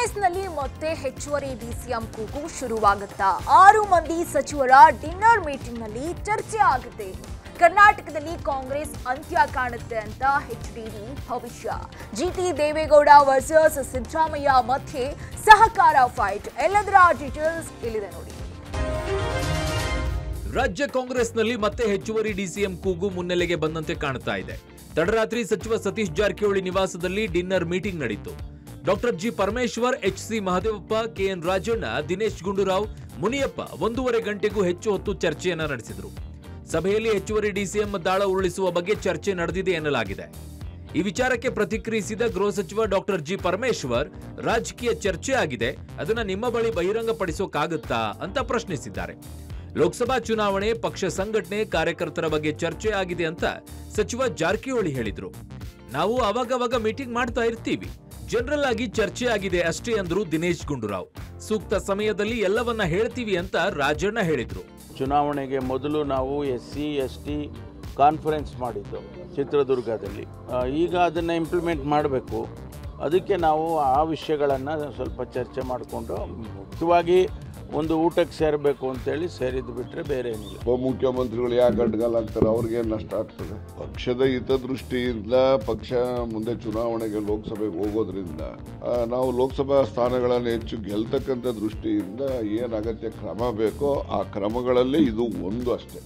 ಕಾಂಗ್ರೆಸ್ನಲ್ಲಿ ಮತ್ತೆ ಹೆಚ್ಚುವರಿ ಡಿಸಿಎಂ ಕೂಗು ಶುರುವಾಗುತ್ತಾ ಆರು ಮಂದಿ ಸಚಿವರ ಡಿನ್ನರ್ ಮೀಟಿಂಗ್ನಲ್ಲಿ ಚರ್ಚೆ ಆಗುತ್ತೆ ಕರ್ನಾಟಕದಲ್ಲಿ ಕಾಂಗ್ರೆಸ್ ಅಂತ್ಯ ಕಾಣುತ್ತೆ ಅಂತ ಎಚ್ಡಿಡಿ ಭವಿಷ್ಯ ಜಿಟಿ ದೇವೇಗೌಡ ವರ್ಸಸ್ ಸಿದ್ದರಾಮಯ್ಯ ಮಧ್ಯೆ ಸಹಕಾರ ಫೈಟ್ ಎಲ್ಲದರ ಡೀಟೇಲ್ಸ್ ಇಲ್ಲಿದೆ ನೋಡಿ ರಾಜ್ಯ ಕಾಂಗ್ರೆಸ್ನಲ್ಲಿ ಮತ್ತೆ ಹೆಚ್ಚುವರಿ ಡಿಸಿಎಂ ಕೂಗು ಮುನ್ನೆಲೆಗೆ ಬಂದಂತೆ ಕಾಣ್ತಾ ಇದೆ ತಡರಾತ್ರಿ ಸಚಿವ ಸತೀಶ್ ಜಾರಕಿಹೊಳಿ ನಿವಾಸದಲ್ಲಿ ಡಿನ್ನರ್ ಮೀಟಿಂಗ್ ನಡೆಯಿತು doctor G Parameshwar H C Mahadevappa KN Rajanna Dinesh Gundu Rao Muniyappa ಒಂದೂವರೆ ಗಂಟೆಗೂ ಹೆಚ್ಚು ಹೊತ್ತು ಚರ್ಚೆಯನ್ನ ನಡೆಸಿದರು ಸಭೆಯಲ್ಲಿ ಹೆಚ್ಚುವರಿ ಡಿಸಿಎಂ ದಾಳ ಉರುಳಿಸುವ ಬಗ್ಗೆ ಚರ್ಚೆ ನಡೆದಿದೆ ಎನ್ನಲಾಗಿದೆ ಈ ವಿಚಾರಕ್ಕೆ ಪ್ರತಿಕ್ರಿಯಿಸಿದ ಗೃಹ ಸಚಿವ ಡಾಕ್ಟರ್ ಜಿ ಪರಮೇಶ್ವರ್ ರಾಜಕೀಯ ಚರ್ಚೆ ಆಗಿದೆ ಅದನ್ನ ನಿಮ್ಮ ಬಳಿ ಬಹಿರಂಗಪಡಿಸೋಕಾಗುತ್ತಾ ಅಂತ ಪ್ರಶ್ನಿಸಿದ್ದಾರೆ ಲೋಕಸಭಾ ಚುನಾವಣೆ ಪಕ್ಷ ಸಂಘಟನೆ ಕಾರ್ಯಕರ್ತರ ಬಗ್ಗೆ ಚರ್ಚೆ ಆಗಿದೆ ಅಂತ ಸಚಿವ ಜಾರಕಿಹೊಳಿ ಹೇಳಿದ್ರು ನಾವು ಅವಾಗವಾಗ ಮೀಟಿಂಗ್ ಮಾಡ್ತಾ ಇರ್ತೀವಿ ಜನರಲ್ ಆಗಿ ಚರ್ಚೆ ಆಗಿದೆ ಅಷ್ಟೇ ಅಂದ್ರು ದಿನೇಶ್ ಗುಂಡೂರಾವ್ ಸೂಕ್ತ ಸಮಯದಲ್ಲಿ ಎಲ್ಲವನ್ನ ಹೇಳ್ತೀವಿ ಅಂತ ರಾಜಣ್ಣ ಹೇಳಿದ್ರು ಚುನಾವಣೆಗೆ ಮೊದಲು ನಾವು S C S T conference ಮಾಡಿದ್ದು ಚಿತ್ರದುರ್ಗದಲ್ಲಿ ಆ, ಈಗ ಅದನ್ನು ಇಂಪ್ಲಿಮೆಂಟ್ ಮಾಡಬೇಕು ಅದಕ್ಕೆ ನಾವು ಆ ವಿಷಯಗಳನ್ನು ಸ್ವಲ್ಪ ಚರ್ಚೆ ಮಾಡಿಕೊಂಡು ಮುಖ್ಯವಾಗಿ ಒಂದು ಊಟಕ್ಕೆ ಸೇರಬೇಕು ಅಂತೇಳಿ ಸೇರಿದ್ದು ಬಿಟ್ಟರೆ ಬೇರೆ ಏನಿಲ್ಲ ಉಪಮುಖ್ಯಮಂತ್ರಿಗಳು ಯಾಕೆ ಅಡ್ಡಗಾಲಾಗ್ತಾರೆ ಅವ್ರಿಗೆ ನಷ್ಟ ಆಗ್ತದೆ ಪಕ್ಷದ ಹಿತದೃಷ್ಟಿಯಿಂದ ಪಕ್ಷ ಮುಂದೆ ಚುನಾವಣೆಗೆ ಲೋಕಸಭೆಗೆ ಹೋಗೋದ್ರಿಂದ ಆ, ನಾವು ಲೋಕಸಭಾ ಸ್ಥಾನಗಳನ್ನು ಹೆಚ್ಚು ಗೆಲ್ತಕ್ಕಂಥ ದೃಷ್ಟಿಯಿಂದ ಏನು ಅಗತ್ಯ ಕ್ರಮ ಬೇಕೋ ಆ ಕ್ರಮಗಳಲ್ಲಿ ಇದು ಒಂದು ಅಷ್ಟೇ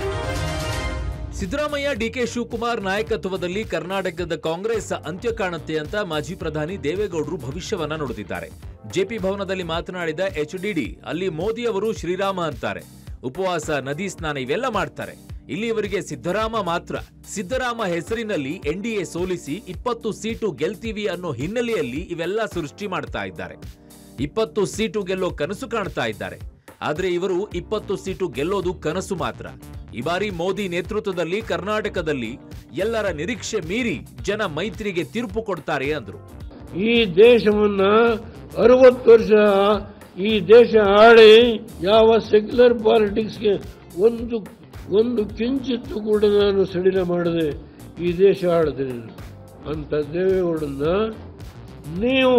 ಸಿದ್ದರಾಮಯ್ಯ ಡಿಕೆ ಶಿವಕುಮಾರ್ ನಾಯಕತ್ವದಲ್ಲಿ ಕರ್ನಾಟಕದ ಕಾಂಗ್ರೆಸ್ ಅಂತ್ಯ ಕಾಣುತ್ತೆ ಅಂತ ಮಾಜಿ ಪ್ರಧಾನಿ ದೇವೇಗೌಡರು ಭವಿಷ್ಯವನ್ನ ನುಡಿದಿದ್ದಾರೆ ಜೆಪಿ ಭವನದಲ್ಲಿ ಮಾತನಾಡಿದ ಎಚ್ಡಿಡಿ ಅಲ್ಲಿ ಮೋದಿ ಅವರು ಶ್ರೀರಾಮ ಅಂತಾರೆ ಉಪವಾಸ ನದಿ ಸ್ನಾನ ಇವೆಲ್ಲ ಮಾಡ್ತಾರೆ ಇಲ್ಲಿ ಇವರಿಗೆ ಸಿದ್ದರಾಮ ಮಾತ್ರ ಸಿದ್ದರಾಮ ಹೆಸರಿನಲ್ಲಿ ಎನ್ಡಿಎ ಸೋಲಿಸಿ ಇಪ್ಪತ್ತು ಸೀಟು ಗೆಲ್ತೀವಿ ಅನ್ನೋ ಹಿನ್ನೆಲೆಯಲ್ಲಿ ಇವೆಲ್ಲ ಸೃಷ್ಟಿ ಮಾಡ್ತಾ ಇದ್ದಾರೆ ಇಪ್ಪತ್ತು ಸೀಟು ಗೆಲ್ಲೋ ಕನಸು ಕಾಣ್ತಾ ಇದ್ದಾರೆ ಆದ್ರೆ ಇವರು ಇಪ್ಪತ್ತು ಸೀಟು ಗೆಲ್ಲೋದು ಕನಸು ಮಾತ್ರ ಈ ಬಾರಿ ಮೋದಿ ನೇತೃತ್ವದಲ್ಲಿ ಕರ್ನಾಟಕದಲ್ಲಿ ಎಲ್ಲರ ನಿರೀಕ್ಷೆ ಮೀರಿ ಜನ ಮೈತ್ರಿಗೆ ತೀರ್ಪು ಕೊಡ್ತಾರೆ ಅಂದ್ರು ಈ ದೇಶವನ್ನ ಅರವತ್ತು ವರ್ಷ ಈ ದೇಶ ಆಳಿ ಯಾವ ಸೆಕ್ಯುಲರ್ ಪಾಲಿಟಿಕ್ಸ್ಗೆ ಒಂದು ಒಂದು ಕಿಂಚಿತ್ತು ಕೂಡ ನಾನು ಸಡಿಲ ಮಾಡದೆ ಈ ದೇಶ ಆಳಿದೆ ಅಂತ ದೇವೇಗೌಡನ್ನ ನೀವು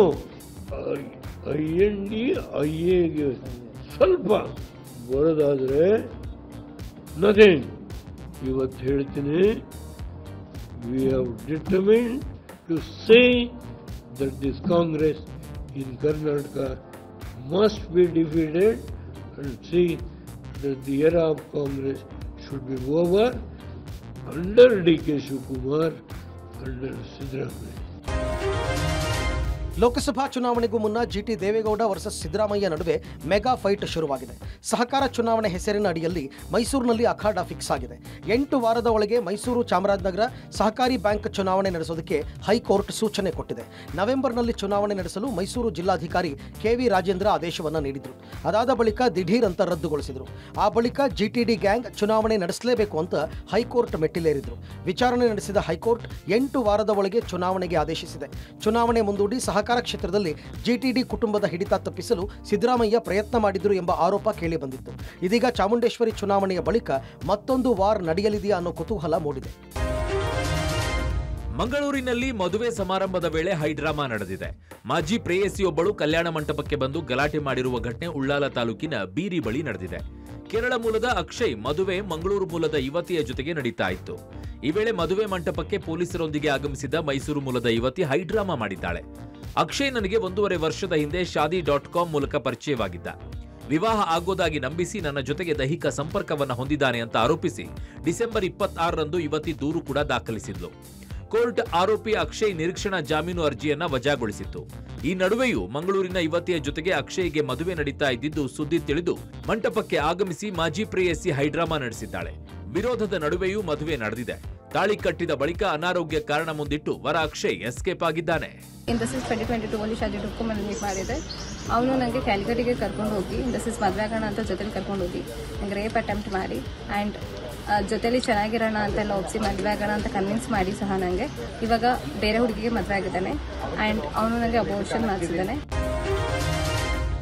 ಐ ಎನ್ ಡಿ ಐ ಎಗೆ ಸ್ವಲ್ಪ ಬರೋದಾದರೆ ನಥಿಂಗ್ ಇವತ್ತು ಹೇಳ್ತೀನಿ we have determined to say that this Congress in Karnataka must be defeated and see that the era of Congress should be over under D.K. Shivakumar, under Siddaramaiah. Lok Sabha ಚುನಾವಣೆಗೂ ಮುನ್ನ ಜಿಟಿ Deve Gowda versus Siddaramaiah ನಡುವೆ mega fight ಶುರುವಾಗಿದೆ ಸಹಕಾರ ಚುನಾವಣೆ ಹೆಸರಿನ ಅಡಿಯಲ್ಲಿ ಮೈಸೂರಿನಲ್ಲಿ ಅಖಾಡ fix ಆಗಿದೆ ಎಂಟು ವಾರದ ಒಳಗೆ ಮೈಸೂರು ಚಾಮರಾಜನಗರ ಸಹಕಾರಿ ಬ್ಯಾಂಕ್ ಚುನಾವಣೆ ನಡೆಸೋದಕ್ಕೆ ಹೈಕೋರ್ಟ್ ಸೂಚನೆ ಕೊಟ್ಟಿದೆ ನವೆಂಬರ್ನಲ್ಲಿ ಚುನಾವಣೆ ನಡೆಸಲು ಮೈಸೂರು ಜಿಲ್ಲಾಧಿಕಾರಿ ಕೆವಿ ರಾಜೇಂದ್ರ ಆದೇಶವನ್ನು ನೀಡಿದರು ಅದಾದ ಬಳಿಕ ದಿಢೀರ್ ಅಂತ ರದ್ದುಗೊಳಿಸಿದರು ಆ ಬಳಿಕ ಜಿಟಿಡಿ ಗ್ಯಾಂಗ್ ಚುನಾವಣೆ ನಡೆಸಲೇಬೇಕು ಅಂತ ಹೈಕೋರ್ಟ್ ಮೆಟ್ಟಿಲೇರಿದ್ರು ವಿಚಾರಣೆ ನಡೆಸಿದ ಹೈಕೋರ್ಟ್ ಎಂಟು ವಾರದ ಒಳಗೆ ಚುನಾವಣೆಗೆ ಆದೇಶಿಸಿದೆ ಚುನಾವಣೆ ಮುಂದೂಡಿ ಸಹಕಾರ ಕ್ಷೇತ್ರದಲ್ಲಿ ಜಿಟಿಡಿ ಕುಟುಂಬದ ಹಿಡಿತ ತಪ್ಪಿಸಲು ಸಿದ್ದರಾಮಯ್ಯ ಪ್ರಯತ್ನ ಮಾಡಿದ್ರು ಎಂಬ ಆರೋಪ ಕೇಳಿಬಂದಿತ್ತು ಇದೀಗ ಚಾಮುಂಡೇಶ್ವರಿ ಚುನಾವಣೆಯ ಬಳಿಕ ಮತ್ತೊಂದು ವಾರ್ ನಡೆಯಲಿದೆಯಾ ಅನ್ನೋ ಕುತೂಹಲ ಮೂಡಿದೆ ಮಂಗಳೂರಿನಲ್ಲಿ ಮದುವೆ ಸಮಾರಂಭದ ವೇಳೆ ಹೈಡ್ರಾಮಾ ನಡೆದಿದೆ ಮಾಜಿ ಪ್ರೇಯಸಿಯೊಬ್ಬಳು ಕಲ್ಯಾಣ ಮಂಟಪಕ್ಕೆ ಬಂದು ಗಲಾಟೆ ಮಾಡಿರುವ ಘಟನೆ ಉಳ್ಳಾಲ ತಾಲೂಕಿನ ಬೀರಿ ಬಳಿ ನಡೆದಿದೆ ಕೇರಳ ಮೂಲದ ಅಕ್ಷಯ್ ಮದುವೆ ಮಂಗಳೂರು ಮೂಲದ ಯುವತಿಯ ಜೊತೆಗೆ ನಡೀತಾ ಇತ್ತು ಈ ವೇಳೆ ಮದುವೆ ಮಂಟಪಕ್ಕೆ ಪೊಲೀಸರೊಂದಿಗೆ ಆಗಮಿಸಿದ ಮೈಸೂರು ಮೂಲದ ಯುವತಿ ಹೈಡ್ರಾಮಾ ಮಾಡಿದ್ದಾಳೆ ಅಕ್ಷಯ್ ನನಗೆ ಒಂದೂವರೆ ವರ್ಷದ ಹಿಂದೆ ಶಾದಿ ಡಾಟ್ ಕಾಮ್ ಮೂಲಕ ಪರಿಚಯವಾಗಿದ್ದ ವಿವಾಹ ಆಗೋದಾಗಿ ನಂಬಿಸಿ ನನ್ನ ಜೊತೆಗೆ ದೈಹಿಕ ಸಂಪರ್ಕವನ್ನ ಹೊಂದಿದ್ದಾನೆ ಅಂತ ಆರೋಪಿಸಿ ಡಿಸೆಂಬರ್ ಇಪ್ಪತ್ತಾರರಂದು ಯುವತಿ ದೂರು ಕೂಡ ದಾಖಲಿಸಿದ್ಲು ಕೋರ್ಟ್ ಆರೋಪಿ ಅಕ್ಷಯ್ ನಿರೀಕ್ಷಣಾ ಜಾಮೀನು ಅರ್ಜಿಯನ್ನ ವಜಾಗೊಳಿಸಿತ್ತು ಈ ನಡುವೆಯೂ ಮಂಗಳೂರಿನ ಯುವತಿಯ ಜೊತೆಗೆ ಅಕ್ಷಯ್ಗೆ ಮದುವೆ ನಡೀತಾ ಇದ್ದಿದ್ದು ಸುದ್ದಿ ತಿಳಿದು ಮಂಟಪಕ್ಕೆ ಆಗಮಿಸಿ ಮಾಜಿ ಪ್ರೇಯಸಿ ಹೈಡ್ರಾಮಾ ನಡೆಸಿದ್ದಾಳೆ ವಿರೋಧದ ನಡುವೆಯೂ ಮದುವೆ ನಡೆದಿದೆ ತಾಳಿ ಕಟ್ಟಿದ ಬಳಿಕ ಅನಾರೋಗ್ಯ ಕಾರಣ ಮುಂದಿಟ್ಟು ವರ ಅಕ್ಷಯ್ ಎಸ್ಕೇಪ್ ಆಗಿದ್ದಾನೆ ಇಂಡಸ್ಟ್ರೀಸ್ ಟ್ವೆಂಟಿ ಟ್ವೆಂಟಿ ಟೂ ಅಲ್ಲಿ ಶಾದಿ ಡುಕ್ಕು ಮೇಲೆ ಮೀಟ್ ಮಾಡಿದೆ ಅವನು ನನಗೆ ಕ್ಯಾಲ್ಗರಿಗೆ ಕರ್ಕೊಂಡು ಹೋಗಿ ಇಂಡಸ್ಟ್ರೀಸ್ ಮದುವೆ ಆಗೋಣ ಅಂತ ಜೊತೆಲಿ ಕರ್ಕೊಂಡು ಹೋಗಿ ನಂಗೆ ರೇಪ್ ಅಟೆಂಪ್ಟ್ ಮಾಡಿ ಆ್ಯಂಡ್ ಜೊತೆಲಿ ಚೆನ್ನಾಗಿರೋಣ ಅಂತೆಲ್ಲ ಒಪ್ಸಿ ಮದುವೆ ಆಗೋಣ ಅಂತ ಕನ್ವಿನ್ಸ್ ಮಾಡಿ ಸಹ ನನಗೆ ಇವಾಗ ಬೇರೆ ಹುಡುಗಿಗೆ ಮದುವೆ ಆಗಿದ್ದಾನೆ ಆ್ಯಂಡ್ ಅವನು ನನಗೆ ಅಬೋರ್ಷನ್ ಮಾಡಿಸಿದ್ದಾನೆ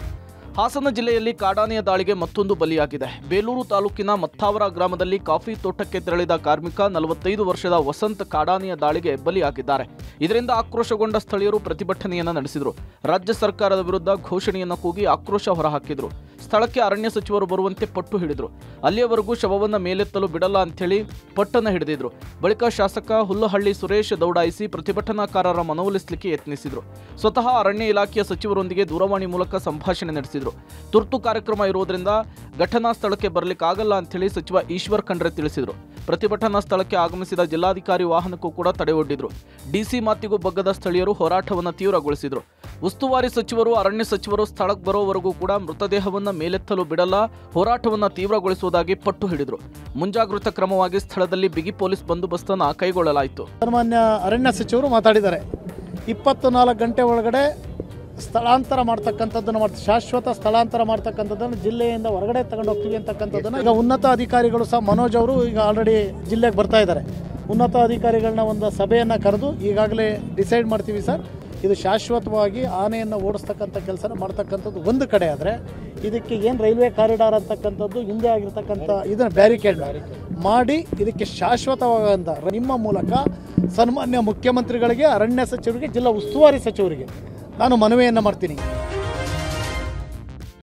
ಹಾಸನ ಜಿಲ್ಲೆಯಲ್ಲಿ ಕಾಡಾನೆಯ ದಾಳಿಗೆ ಮತ್ತೊಂದು ಬಲಿಯಾಗಿದೆ ಬೇಲೂರು ತಾಲೂಕಿನ ಮತ್ತಾವರ ಗ್ರಾಮದಲ್ಲಿ ಕಾಫಿ ತೋಟಕ್ಕೆ ತೆರಳಿದ ಕಾರ್ಮಿಕ ನಲವತ್ತೈದು ವರ್ಷದ ವಸಂತ್ ಕಾಡಾನೆಯ ದಾಳಿಗೆ ಬಲಿಯಾಗಿದ್ದಾರೆ ಇದರಿಂದ ಆಕ್ರೋಶಗೊಂಡ ಸ್ಥಳೀಯರು ಪ್ರತಿಭಟನೆಯನ್ನ ನಡೆಸಿದರು ರಾಜ್ಯ ಸರ್ಕಾರದ ವಿರುದ್ಧ ಘೋಷಣೆಯನ್ನ ಕೂಗಿ ಆಕ್ರೋಶ ಹೊರಹಾಕಿದ್ರು ಸ್ಥಳಕ್ಕೆ ಅರಣ್ಯ ಸಚಿವರು ಬರುವಂತೆ ಪಟ್ಟು ಹಿಡಿದ್ರು ಅಲ್ಲಿಯವರೆಗೂ ಶವವನ್ನ ಮೇಲೆತ್ತಲು ಬಿಡಲ್ಲ ಅಂಥೇಳಿ ಪಟ್ಟನ್ನ ಹಿಡಿದಿದ್ರು ಬಳಿಕ ಶಾಸಕ ಹುಲ್ಲಹಳ್ಳಿ ಸುರೇಶ್ ದೌಡಾಯಿಸಿ ಪ್ರತಿಭಟನಾಕಾರರ ಮನವೊಲಿಸಲಿಕ್ಕೆ ಯತ್ನಿಸಿದ್ರು ಸ್ವತಃ ಅರಣ್ಯ ಇಲಾಖೆಯ ಸಚಿವರೊಂದಿಗೆ ದೂರವಾಣಿ ಮೂಲಕ ಸಂಭಾಷಣೆ ನಡೆಸಿದ್ರು ತುರ್ತು ಕಾರ್ಯಕ್ರಮ ಇರುವುದರಿಂದ ಘಟನಾ ಸ್ಥಳಕ್ಕೆ ಬರಲಿಕ್ಕಾಗಲ್ಲ ಅಂಥೇಳಿ ಸಚಿವ ಈಶ್ವರ್ ಖಂಡ್ರೆ ತಿಳಿಸಿದ್ರು ಪ್ರತಿಭಟನಾ ಸ್ಥಳಕ್ಕೆ ಆಗಮಿಸಿದ ಜಿಲ್ಲಾಧಿಕಾರಿ ವಾಹನಕ್ಕೂ ಕೂಡ ತಡೆ ಒಡ್ಡಿದ್ರು ಡಿಸಿ ಮಾತಿಗೂ ಬಗ್ಗದ ಸ್ಥಳೀಯರು ಹೋರಾಟವನ್ನು ತೀವ್ರಗೊಳಿಸಿದ್ರು ಉಸ್ತುವಾರಿ ಸಚಿವರು ಅರಣ್ಯ ಸಚಿವರು ಸ್ಥಳಕ್ಕೆ ಬರೋವರೆಗೂ ಕೂಡ ಮೃತದೇಹವನ್ನ ಮೇಲೆತ್ತಲು ಬಿಡಲ್ಲ ಹೋರಾಟವನ್ನ ತೀವ್ರಗೊಳಿಸುವುದಾಗಿ ಪಟ್ಟು ಹಿಡಿದ್ರು ಮುಂಜಾಗೃತಾ ಕ್ರಮವಾಗಿ ಸ್ಥಳದಲ್ಲಿ ಬಿಗಿ ಪೊಲೀಸ್ ಬಂದೋಬಸ್ತನ್ನು ಕೈಗೊಳ್ಳಲಾಯಿತು ಸನ್ಮಾನ್ಯ ಅರಣ್ಯ ಸಚಿವರು ಮಾತಾಡಿದ್ದಾರೆ ಇಪ್ಪತ್ತು ನಾಲ್ಕು ಗಂಟೆ ಒಳಗಡೆ ಸ್ಥಳಾಂತರ ಮಾಡ್ತಕ್ಕಂಥದ್ದನ್ನು ಮಾಡ್ತಾ ಶಾಶ್ವತ ಸ್ಥಳಾಂತರ ಮಾಡ್ತಕ್ಕಂಥದ್ದನ್ನು ಜಿಲ್ಲೆಯಿಂದ ಹೊರಗಡೆ ತಗೊಂಡು ಹೋಗ್ತೀವಿ ಅಂತಕ್ಕಂಥದ್ದನ್ನು ಈಗ ಉನ್ನತ ಅಧಿಕಾರಿಗಳು ಸಹ ಮನೋಜ್ ಅವರು ಈಗ ಆಲ್ರೆಡಿ ಜಿಲ್ಲೆಗೆ ಬರ್ತಾ ಇದ್ದಾರೆ ಉನ್ನತ ಅಧಿಕಾರಿಗಳನ್ನ ಒಂದು ಸಭೆಯನ್ನು ಕರೆದು ಈಗಾಗಲೇ ಡಿಸೈಡ್ ಮಾಡ್ತೀವಿ ಸರ್ ಇದು ಶಾಶ್ವತವಾಗಿ ಆನೆಯನ್ನು ಓಡಿಸ್ತಕ್ಕಂಥ ಕೆಲಸನ ಮಾಡ್ತಕ್ಕಂಥದ್ದು ಒಂದು ಕಡೆ ಆದರೆ ಇದಕ್ಕೆ ಏನು ರೈಲ್ವೆ ಕಾರಿಡಾರ್ ಅಂತಕ್ಕಂಥದ್ದು ಹಿಂದೆ ಆಗಿರ್ತಕ್ಕಂಥ ಇದನ್ನು ಬ್ಯಾರಿಕೇಡ್ ಮಾಡಿ ಇದಕ್ಕೆ ಶಾಶ್ವತವಾದಂಥ ನಿಮ್ಮ ಮೂಲಕ ಸನ್ಮಾನ್ಯ ಮುಖ್ಯಮಂತ್ರಿಗಳಿಗೆ ಅರಣ್ಯ ಸಚಿವರಿಗೆ ಜಿಲ್ಲಾ ಉಸ್ತುವಾರಿ ಸಚಿವರಿಗೆ ನಾನು ಮನವಿಯನ್ನು ಮಾಡ್ತೀನಿ